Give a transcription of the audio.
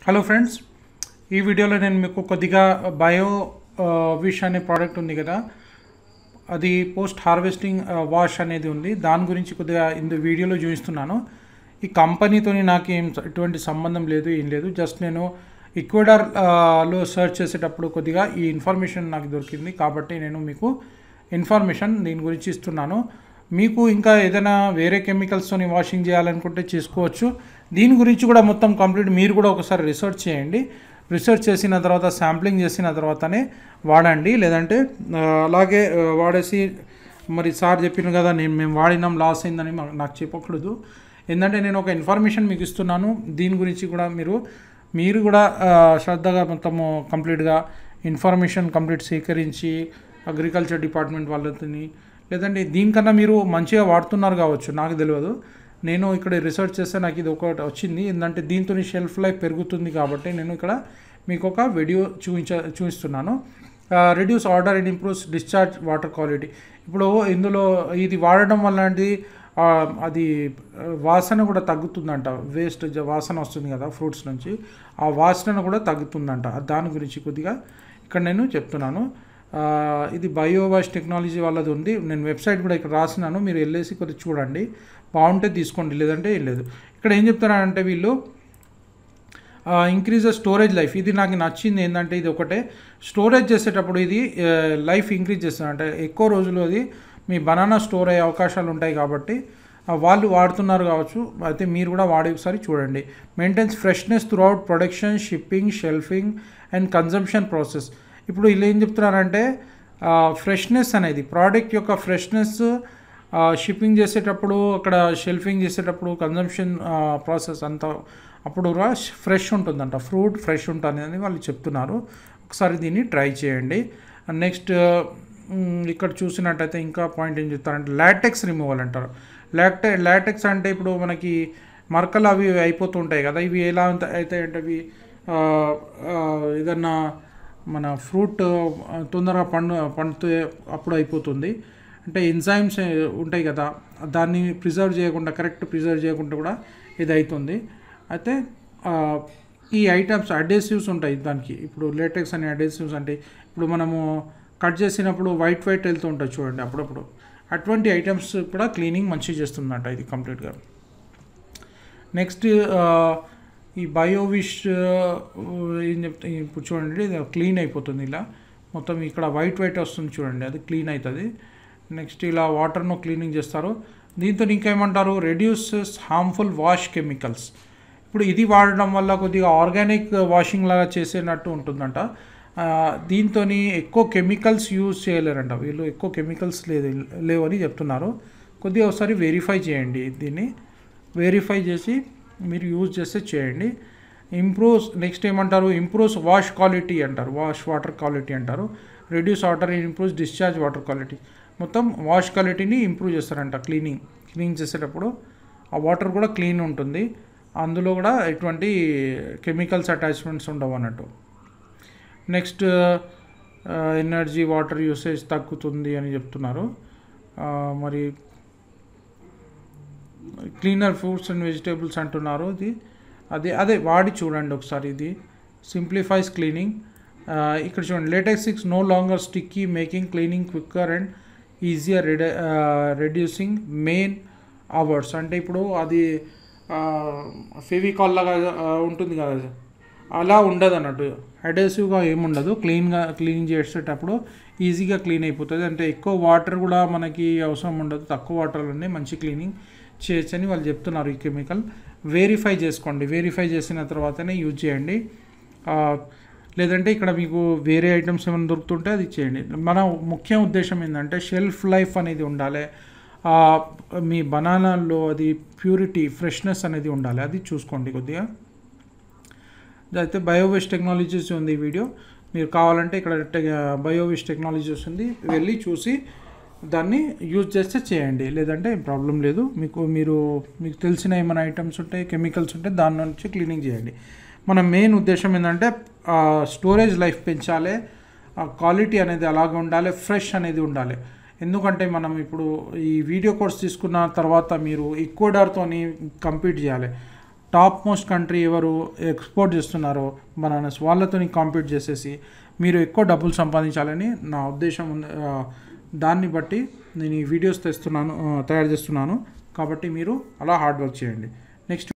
hello friends ఈ వీడియోలో నేను మీకు కొద్దిగా బయో విష్ అనే ప్రోడక్ట్ ఉంది కదా అది పోస్ట్ హార్వెస్టింగ్ వాష్ అనేది ఉంది దాని గురించి కొద్దిగా ఇందు వీడియోలో చూపిస్తున్నాను ఈ కంపెనీతో నాకు ఏం ఎటువంటి సంబంధం లేదు ఏం లేదు జస్ట్ నేను ఈక్వెడార్ లో సెర్చ్ చేసేటప్పుడు కొద్దిగా ఈ ఇన్ఫర్మేషన్ నాకు దొరికింది కాబట్టి నేను మీకు ఇన్ఫర్మేషన్ దీని గురించి ఇస్తున్నాను మీకు ఇంకా ఏదైనా వేరే కెమికల్స్తోని వాషింగ్ చేయాలనుకుంటే చేసుకోవచ్చు దీని గురించి కూడా మొత్తం కంప్లీట్ మీరు కూడా ఒకసారి రీసెర్చ్ చేయండి రీసెర్చ్ చేసిన తర్వాత శాంప్లింగ్ చేసిన తర్వాతనే వాడండి లేదంటే ఆ, అలాగే ఆ, వాడేసి మరి సార్ చెప్పిన కదా నేను మేము వాడినాం లాస్ అయిందని మా- నాకు చెప్పకూడదు ఏంటంటే నేను ఒక ఇన్ఫర్మేషన్ మీకు ఇస్తున్నాను దీని గురించి కూడా మీరు మీరు కూడా ఆ, శ్రద్ధగా మొత్తము కంప్లీట్గా ఇన్ఫర్మేషన్ కంప్లీట్ సేకరించి అగ్రికల్చర్ డిపార్ట్మెంట్ వాళ్ళతోని లేదంటే దీనికన్నా మీరు మంచిగా వాడుతున్నారు కావచ్చు నాకు తెలియదు నేను ఇక్కడ రీసెర్చ్ చేస్తే నాకు ఇది ఒకటి వచ్చింది ఏంటంటే దీంతో షెల్ఫ్ లైఫ్ పెరుగుతుంది కాబట్టి నేను ఇక్కడ మీకు ఒక వీడియో చూపించ చూపిస్తున్నాను reduce order and improves discharge water quality ఇప్పుడు ఇందులో ఇది వాడడం వల్ల అంటే, ఆ, అది ఆ, వాసన కూడా తగ్గుతుందంట వేస్ట్ వాసన వస్తుంది కదా ఫ్రూట్స్ నుంచి ఆ వాసన కూడా తగ్గుతుందంట దాని గురించి కొద్దిగా ఇక్కడ నేను చెప్తున్నాను ఆ, ఇది బయోవాష్ టెక్నాలజీ వాళ్ళది ఉంది నేను వెబ్సైట్ కూడా ఇక్కడ రాసినాను మీరు వెళ్ళేసి కొద్దిగా చూడండి బాగుంటే తీసుకోండి లేదంటే ఏం లేదు ఇక్కడ ఏం చెప్తున్నారంటే వీళ్ళు ఇంక్రీజ్ స్టోరేజ్ లైఫ్ ఇది నాకు నచ్చింది ఏంటంటే ఇది ఒకటే స్టోరేజ్ చేసేటప్పుడు ఇది లైఫ్ ఇంక్రీజ్ చేస్తుంది అంటే ఎక్కువ రోజులు అది మీ బనానా స్టోర్ అయ్యే అవకాశాలు ఉంటాయి కాబట్టి ఆ, వాళ్ళు వాడుతున్నారు కావచ్చు అయితే మీరు కూడా వాడి ఒకసారి చూడండి maintains freshness throughout production shipping shelfing and consumption process ఇప్పుడు వీళ్ళు ఏం చెప్తున్నారంటే ఫ్రెష్నెస్ అనేది ప్రోడక్ట్ యొక్క ఫ్రెష్నెస్ షిప్పింగ్ చేసేటప్పుడు అక్కడ షెల్ఫింగ్ చేసేటప్పుడు కన్జంప్షన్ ప్రాసెస్ అంతా అప్పుడు కూడా ఫ్రెష్ ఉంటుందంట ఫ్రూట్ ఫ్రెష్ ఉంటుంది అని వాళ్ళు చెప్తున్నారు ఒకసారి దీన్ని ట్రై చేయండి నెక్స్ట్ ఇక్కడ చూసినట్టయితే ఇంకా పాయింట్ ఏం చెప్తారంటే లాటెక్స్ రిమూవల్ అంటారు లాక్టె లాటెక్స్ అంటే ఇప్పుడు మనకి మరకలు అవి అయిపోతుంటాయి కదా ఇవి ఎలా అంత- అయితే అంటే అవి ఆ, ఆ, ఏదన్నా మన ఫ్రూట్ ఆ, తొందరగా పండు పండితే అప్పుడు అయిపోతుంది అంటే ఎంజైమ్స్ ఉంటాయి కదా దాన్ని ప్రిజర్వ్ చేయకుండా కరెక్ట్ ప్రిజర్వ్ చేయకుండా కూడా ఇది అవుతుంది అయితే ఆ, ఈ ఐటమ్స్ అడేసివ్స్ ఉంటాయి దానికి ఇప్పుడు లేటెక్స్ అనే అడేసివ్స్ అంటే ఇప్పుడు మనము కట్ చేసినప్పుడు వైట్ వైట్ వెళ్తూ ఉంటుంది చూడండి అప్పుడప్పుడు అటువంటి ఐటమ్స్ కూడా క్లీనింగ్ మంచిగా చేస్తుందంట ఇది కంప్లీట్గా నెక్స్ట్ ఈ బయోవిష్ ఏం చెప్తా ఇప్పుడు చూడండి ఇది క్లీన్ అయిపోతుంది ఇలా మొత్తం ఇక్కడ వైట్ వైట్ వస్తుంది చూడండి అది క్లీన్ అవుతుంది నెక్స్ట్ ఇలా వాటర్ను క్లీనింగ్ చేస్తారు దీంతో ఇంకేమంటారు రెడ్యూసెస్ హార్మ్ఫుల్ వాష్ కెమికల్స్ ఇప్పుడు ఇది వాడడం వల్ల కొద్దిగా ఆర్గానిక్ వాషింగ్ లాగా చేసేటట్టు ఉంటుందంట దీంతో ఎక్కువ కెమికల్స్ యూజ్ చేయలేరంట వీళ్ళు ఎక్కువ కెమికల్స్ లేదు లేవని చెప్తున్నారు కొద్దిగా ఒకసారి వెరిఫై చేయండి దీన్ని వెరిఫై చేసి మీరు యూజ్ చేస్తే చేయండి ఇంప్రూవ్స్ నెక్స్ట్ ఏమంటారు ఇంప్రూవ్స్ వాష్ క్వాలిటీ అంటారు వాష్ వాటర్ క్వాలిటీ అంటారు reduce water improves discharge water quality మొత్తం వాష్ క్వాలిటీని ఇంప్రూవ్ చేస్తారంట క్లీనింగ్ క్లీన్ చేసేటప్పుడు ఆ వాటర్ కూడా క్లీన్ ఉంటుంది అందులో కూడా ఎటువంటి కెమికల్స్ అటాచ్మెంట్స్ ఉండవు అన్నట్టు నెక్స్ట్ ఎనర్జీ వాటర్ యూసేజ్ తగ్గుతుంది అని చెప్తున్నారు ఆ, మరి క్లీనర్ ఫ్రూట్స్ అండ్ వెజిటేబుల్స్ అంటున్నారు ఇది అదే అదే వాడి చూడండి ఒకసారి ఇది సింప్లిఫైస్ క్లీనింగ్ ఇక్కడ చూడండి latex six no longer sticky making cleaning quicker and easier red reducing main hours అంటే ఇప్పుడు అది ఫెవికాల్ లాగా ఆ, ఉంటుంది కదా అలా ఉండదు అన్నట్టు అడేసివ్గా ఏముండదు క్లీన్గా క్లీన్ చేసేటప్పుడు ఈజీగా క్లీన్ అయిపోతుంది అంటే ఎక్కువ వాటర్ కూడా మనకి అవసరం ఉండదు తక్కువ వాటర్లోనే మంచి క్లీనింగ్ చేయొచ్చని వాళ్ళు చెప్తున్నారు ఈ కెమికల్ వెరిఫై చేసుకోండి వెరిఫై చేసిన తర్వాతనే యూజ్ చేయండి ఆ, లేదంటే ఇక్కడ మీకు వేరే ఐటమ్స్ ఏమైనా దొరుకుతుంటే అది చేయండి మన ముఖ్య ఉద్దేశం ఏంటంటే షెల్ఫ్ లైఫ్ అనేది ఉండాలి ఆ, మీ బనానాల్లో అది ప్యూరిటీ ఫ్రెష్నెస్ అనేది ఉండాలి అది చూసుకోండి కొద్దిగా అయితే బయోవేస్ట్ టెక్నాలజీస్ ఉంది ఈ వీడియో మీరు కావాలంటే ఇక్కడ బయోవేస్ట్ టెక్నాలజీస్ ఉంది వెళ్ళి చూసి దాన్ని యూజ్ చేస్తే చేయండి లేదంటే ఏం ప్రాబ్లం లేదు మీకు మీరు మీకు తెలిసిన ఏమైనా ఐటమ్స్ ఉంటే కెమికల్స్ ఉంటే దాని నుంచి క్లీనింగ్ చేయండి మన మెయిన్ ఉద్దేశం ఏంటంటే స్టోరేజ్ లైఫ్ పెంచాలి క్వాలిటీ అనేది అలాగే ఉండాలి ఫ్రెష్ అనేది ఉండాలి ఎందుకంటే మనం ఇప్పుడు ఈ వీడియో కోర్స్ తీసుకున్న తర్వాత మీరు ఈక్వడార్తోని కంపీట్ చేయాలి టాప్ మోస్ట్ కంట్రీ ఎవరు ఎక్స్పోర్ట్ చేస్తున్నారో బనానాస్ వాళ్ళతో కాంపీట్ చేసేసి మీరు ఎక్కువ డబ్బులు సంపాదించాలని నా ఉద్దేశం ఉంది ఆ, దాన్ని బట్టి నేను ఈ వీడియోస్ తెస్తున్నాను ఆ, తయారు చేస్తున్నాను కాబట్టి మీరు అలా హార్డ్ వర్క్ చేయండి నెక్స్ట్